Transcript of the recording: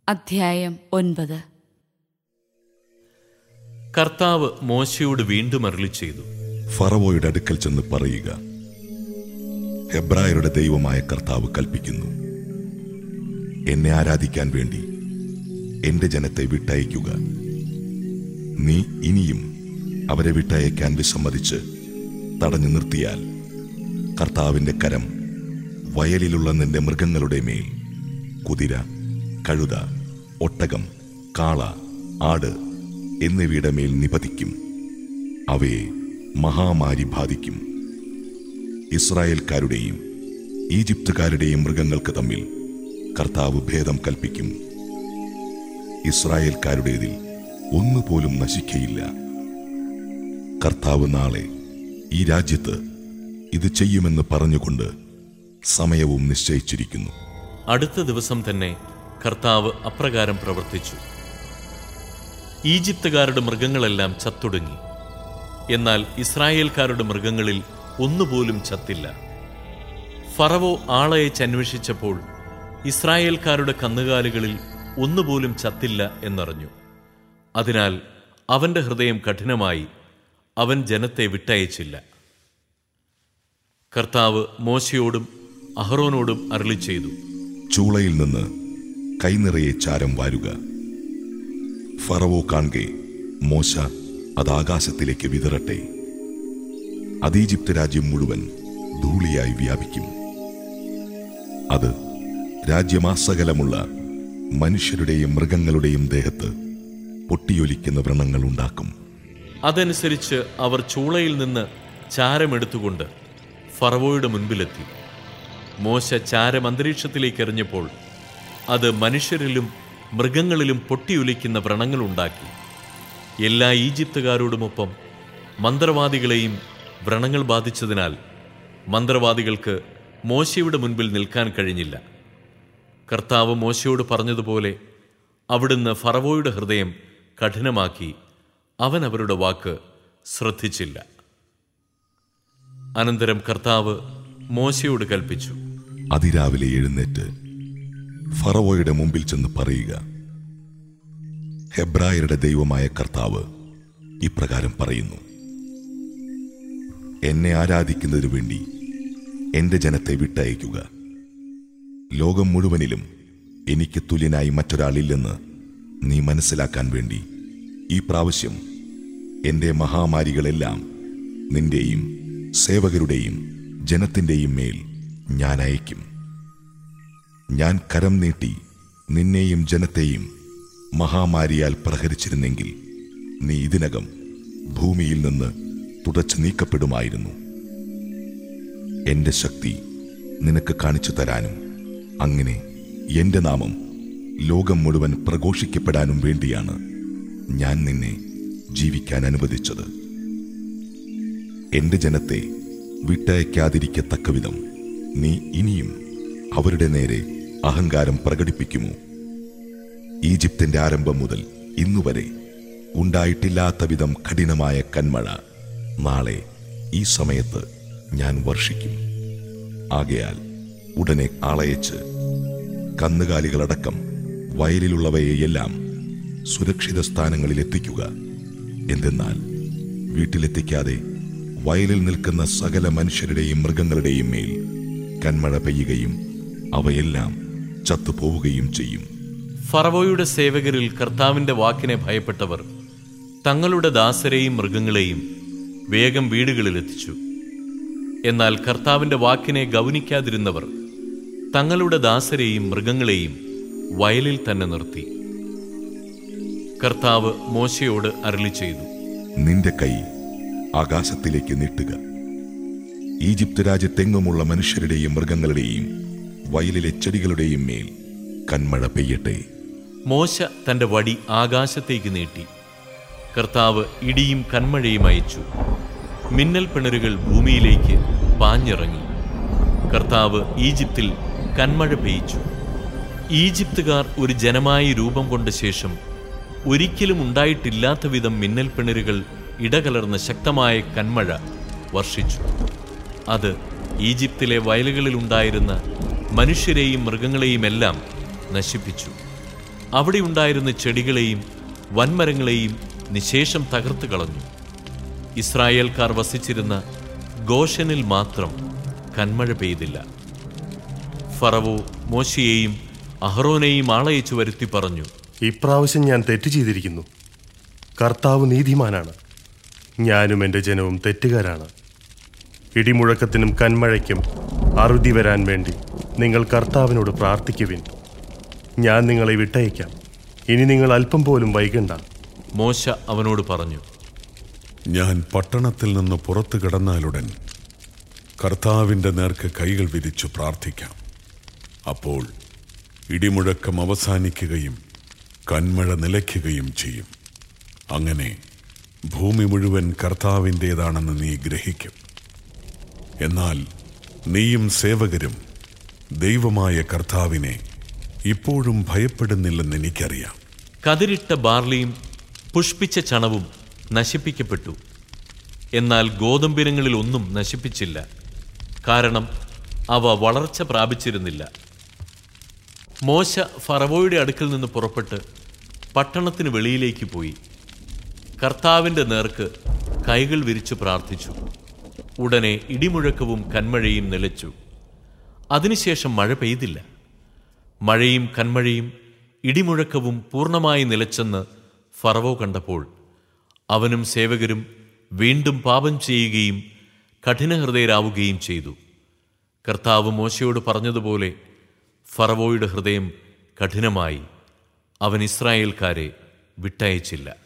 അധ്യായം ഒൻപത് കർത്താവ് മോശയോട് വീണ്ടും അരുളി ചെയ്തു ഫറവോയുടെ അടുക്കൽ ചെന്ന് പറയുക ഹെബ്രായരുടെ ദൈവമായ കർത്താവ് കൽപ്പിക്കുന്നു എന്നെ ആരാധിക്കാൻ വേണ്ടി എന്റെ ജനത്തെ വിട്ടയക്കുക നീ ഇനിയും അവരെ വിട്ടയക്കാൻ വിസമ്മതിച്ച് തടഞ്ഞു നിർത്തിയാൽ കർത്താവിന്റെ കരം വയലിലുള്ള നിന്റെ മൃഗങ്ങളുടെ മേൽ കുതിര കഴുത ഒട്ടകം കാള ആട് എന്നിവയുടെ മേൽ നിപതിക്കും അവയെ മഹാമാരി ബാധിക്കും ഇസ്രായേൽക്കാരുടെയും ഈജിപ്തുകാരുടെയും മൃഗങ്ങൾക്ക് തമ്മിൽ കർത്താവ് ഭേദം കൽപ്പിക്കും ഇസ്രായേൽക്കാരുടേതിൽ ഒന്നുപോലും നശിക്കയില്ല കർത്താവ് നാളെ ഈ രാജ്യത്ത് ഇത് ചെയ്യുമെന്ന് പറഞ്ഞുകൊണ്ട് സമയവും നിശ്ചയിച്ചിരിക്കുന്നു അടുത്ത ദിവസം തന്നെ കർത്താവ് അപ്രകാരം പ്രവർത്തിച്ചു ഈജിപ്തുകാരുടെ മൃഗങ്ങളെല്ലാം ചത്തൊടുങ്ങി എന്നാൽ ഇസ്രായേൽക്കാരുടെ മൃഗങ്ങളിൽ ഒന്നുപോലും ചത്തില്ല ഫറവോ ആളയച്ച് അന്വേഷിച്ചപ്പോൾ ഇസ്രായേൽക്കാരുടെ കന്നുകാലികളിൽ ഒന്നുപോലും ചത്തില്ല എന്നറിഞ്ഞു അതിനാൽ അവന്റെ ഹൃദയം കഠിനമായി അവൻ ജനത്തെ വിട്ടയച്ചില്ല കർത്താവ് മോശയോടും അഹ്റോനോടും അരുളി ചെയ്തു ചൂളയിൽ നിന്ന് കൈനിറയെ ചാരം വാരുക ഫറവോ കാൺകെ മോശ അത് ആകാശത്തിലേക്ക് വിതറട്ടെ അത് ഈജിപ്ത് രാജ്യം മുഴുവൻ ധൂളിയായി വ്യാപിക്കും അത് രാജ്യമാസകലമുള്ള മനുഷ്യരുടെയും മൃഗങ്ങളുടെയും ദേഹത്ത് പൊട്ടിയൊലിക്കുന്ന വ്രണങ്ങൾ ഉണ്ടാക്കും അതനുസരിച്ച് അവർ ചൂളയിൽ നിന്ന് ചാരമെടുത്തുകൊണ്ട് ഫറവോയുടെ മുൻപിലെത്തി മോശ ചാരം അന്തരീക്ഷത്തിലേക്ക് എറിഞ്ഞപ്പോൾ അത് മനുഷ്യരിലും മൃഗങ്ങളിലും പൊട്ടിയൊലിക്കുന്ന വ്രണങ്ങളുണ്ടാക്കി എല്ലാ ഈജിപ്തുകാരോടുമൊപ്പം മന്ത്രവാദികളെയും വ്രണങ്ങൾ ബാധിച്ചതിനാൽ മന്ത്രവാദികൾക്ക് മോശയുടെ മുൻപിൽ നിൽക്കാൻ കഴിഞ്ഞില്ല കർത്താവ് മോശയോട് പറഞ്ഞതുപോലെ അവിടുന്ന് ഫറവോയുടെ ഹൃദയം കഠിനമാക്കി അവൻ അവരുടെ വാക്ക് ശ്രദ്ധിച്ചില്ല അനന്തരം കർത്താവ് മോശയോട് കൽപ്പിച്ചു അതിരാവിലെ എഴുന്നേറ്റ് ഫറവോയുടെ മുമ്പിൽ ചെന്ന് പറയുക ഹെബ്രായരുടെ ദൈവമായ കർത്താവ് ഇപ്രകാരം പറയുന്നു എന്നെ ആരാധിക്കുന്നതിനു വേണ്ടി എന്റെ ജനത്തെ വിട്ടയക്കുക ലോകം മുഴുവനിലും എനിക്ക് തുല്യനായി മറ്റൊരാളില്ലെന്ന് നീ മനസ്സിലാക്കാൻ വേണ്ടി ഈ പ്രാവശ്യം എന്റെ മഹാമാരികളെല്ലാം നിന്റെയും സേവകരുടെയും ജനത്തിന്റെയും മേൽ ഞാൻ അയക്കും ഞാൻ കരം നീട്ടി നിന്നെയും ജനത്തെയും മഹാമാരിയാൽ പ്രഹരിച്ചിരുന്നെങ്കിൽ നീ ഇതിനകം ഭൂമിയിൽ നിന്ന് തുടച്ചു നീക്കപ്പെടുമായിരുന്നു എന്റെ ശക്തി നിനക്ക് കാണിച്ചു തരാനും അങ്ങനെ എന്റെ നാമം ലോകം മുഴുവൻ പ്രഘോഷിക്കപ്പെടാനും വേണ്ടിയാണ് ഞാൻ നിന്നെ ജീവിക്കാൻ അനുവദിച്ചത് എന്റെ ജനത്തെ വിട്ടയക്കാതിരിക്കത്തക്കവിധം നീ ഇനിയും അവരുടെ നേരെ അഹങ്കാരം പ്രകടിപ്പിക്കുമോ ഈജിപ്തിന്റെ ആരംഭം മുതൽ ഇന്നുവരെ ഉണ്ടായിട്ടില്ലാത്ത വിധം കഠിനമായ കന്മഴ നാളെ ഈ സമയത്ത് ഞാൻ വർഷിക്കും ആകയാൽ ഉടനെ ആളയച്ച് കന്നുകാലികളടക്കം വയലിലുള്ളവയെയെല്ലാം സുരക്ഷിത സ്ഥാനങ്ങളിൽ എത്തിക്കുക എന്തെന്നാൽ വീട്ടിലെത്തിക്കാതെ വയലിൽ നിൽക്കുന്ന സകല മനുഷ്യരുടെയും മൃഗങ്ങളുടെയും മേൽ കന്മഴ പെയ്യുകയും അവയെല്ലാം ചത്തുപോവുകയും ചെയ്യും ഫറവോയുടെ സേവകരിൽ കർത്താവിന്റെ വാക്കിനെ ഭയപ്പെട്ടവർ തങ്ങളുടെ ദാസരെയും മൃഗങ്ങളെയും വേഗം വീടുകളിലെത്തിച്ചു എന്നാൽ കർത്താവിന്റെ വാക്കിനെ ഗൗനിക്കാതിരുന്നവർ തങ്ങളുടെ ദാസരെയും മൃഗങ്ങളെയും വയലിൽ തന്നെ നിർത്തി കർത്താവ് മോശയോട് അരളി ചെയ്തു നിന്റെ കൈ ആകാശത്തിലേക്ക് നീട്ടുക ഈജിപ്ത് രാജ്യത്തെങ്ങുമുള്ള മനുഷ്യരുടെയും മൃഗങ്ങളുടെയും വയലിലെ ചെടികളുടെയും മേൽ കന്മഴ പെയ്യട്ടെ മോശ തന്റെ വടി ആകാശത്തേക്ക് നീട്ടി കർത്താവ് ഇടിയും കന്മഴയും അയച്ചു മിന്നൽ പിണരുകൾ ഭൂമിയിലേക്ക് പാഞ്ഞിറങ്ങി കർത്താവ് ഈജിപ്തിൽ കന്മഴ പെയ്ച്ചു ഈജിപ്തുകാർ ഒരു ജനമായി രൂപം കൊണ്ട ശേഷം ഒരിക്കലും ഉണ്ടായിട്ടില്ലാത്ത വിധം മിന്നൽ പിണരുകൾ ഇടകലർന്ന ശക്തമായ കന്മഴ വർഷിച്ചു അത് ഈജിപ്തിലെ വയലുകളിൽ ഉണ്ടായിരുന്ന മനുഷ്യരെയും മൃഗങ്ങളെയും എല്ലാം നശിപ്പിച്ചു അവിടെ ഉണ്ടായിരുന്ന ചെടികളെയും വൻമരങ്ങളെയും നിശേഷം തകർത്ത് കളഞ്ഞു ഇസ്രായേൽക്കാർ വസിച്ചിരുന്ന ഗോഷനിൽ മാത്രം കന്മഴ പെയ്തില്ല ഫറവോ മോശയെയും അഹ്റോനെയും ആളയച്ചു വരുത്തി പറഞ്ഞു ഇപ്രാവശ്യം ഞാൻ തെറ്റ് ചെയ്തിരിക്കുന്നു കർത്താവ് നീതിമാനാണ് ഞാനും എൻ്റെ ജനവും തെറ്റുകാരാണ് ഇടിമുഴക്കത്തിനും കന്മഴയ്ക്കും അറുതി വരാൻ വേണ്ടി നിങ്ങൾ കർത്താവിനോട് പ്രാർത്ഥിക്കുവിൻ ഞാൻ നിങ്ങളെ വിട്ടയക്കാം ഇനി നിങ്ങൾ അല്പം പോലും വൈകണ്ട മോശ അവനോട് പറഞ്ഞു ഞാൻ പട്ടണത്തിൽ നിന്ന് പുറത്തു കിടന്നാലുടൻ കർത്താവിൻ്റെ നേർക്ക് കൈകൾ വിരിച്ചു പ്രാർത്ഥിക്കാം അപ്പോൾ ഇടിമുഴക്കം അവസാനിക്കുകയും കന്മഴ നിലയ്ക്കുകയും ചെയ്യും അങ്ങനെ ഭൂമി മുഴുവൻ കർത്താവിൻ്റേതാണെന്ന് നീ ഗ്രഹിക്കും എന്നാൽ നീയും സേവകരും ദൈവമായ കർത്താവിനെ ഇപ്പോഴും ഭയപ്പെടുന്നില്ലെന്ന് എനിക്കറിയാം കതിരിട്ട ബാർലിയും പുഷ്പിച്ച ചണവും നശിപ്പിക്കപ്പെട്ടു എന്നാൽ ഗോതമ്പിനങ്ങളിൽ ഒന്നും നശിപ്പിച്ചില്ല കാരണം അവ വളർച്ച പ്രാപിച്ചിരുന്നില്ല മോശ ഫറവോയുടെ അടുക്കൽ നിന്ന് പുറപ്പെട്ട് പട്ടണത്തിന് വെളിയിലേക്ക് പോയി കർത്താവിൻ്റെ നേർക്ക് കൈകൾ വിരിച്ചു പ്രാർത്ഥിച്ചു ഉടനെ ഇടിമുഴക്കവും കന്മഴയും നിലച്ചു അതിനുശേഷം മഴ പെയ്തില്ല മഴയും കന്മഴയും ഇടിമുഴക്കവും പൂർണ്ണമായി നിലച്ചെന്ന് ഫറവോ കണ്ടപ്പോൾ അവനും സേവകരും വീണ്ടും പാപം ചെയ്യുകയും കഠിനഹൃദയരാവുകയും ചെയ്തു കർത്താവ് മോശയോട് പറഞ്ഞതുപോലെ ഫറവോയുടെ ഹൃദയം കഠിനമായി അവൻ ഇസ്രായേൽക്കാരെ വിട്ടയച്ചില്ല